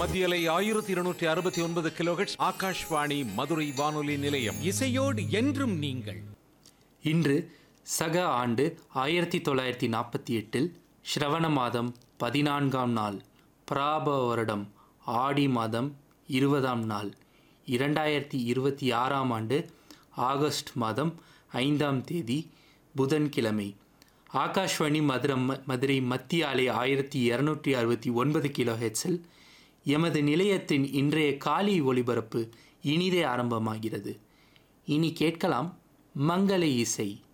மத்தியலை ஆயிரத்தி இருநூற்றி அறுபத்தி ஒன்பது கிலோஹெட்ஸ் ஆகாஷ்வாணி மதுரை வானொலி நிலையம் இசையோடு என்றும் நீங்கள் இன்று சக ஆண்டு ஆயிரத்தி தொள்ளாயிரத்தி நாற்பத்தி எட்டில் ஸ்ரவண மாதம் பதினான்காம் நாள் பிராப வருடம் ஆடி மாதம் இருபதாம் நாள் இரண்டாயிரத்தி இருபத்தி ஆறாம் ஆண்டு ஆகஸ்ட் மாதம் ஐந்தாம் தேதி புதன்கிழமை ஆகாஷ்வாணி மதுரம் மதுரை மத்திய ஆலை ஆயிரத்தி இரநூற்றி அறுபத்தி ஒன்பது கிலோ ஹெட்ஸில் எமது நிலையத்தின் இன்றைய காலை ஒளிபரப்பு இனிதே ஆரம்பமாகிறது இனி கேட்கலாம் மங்கள இசை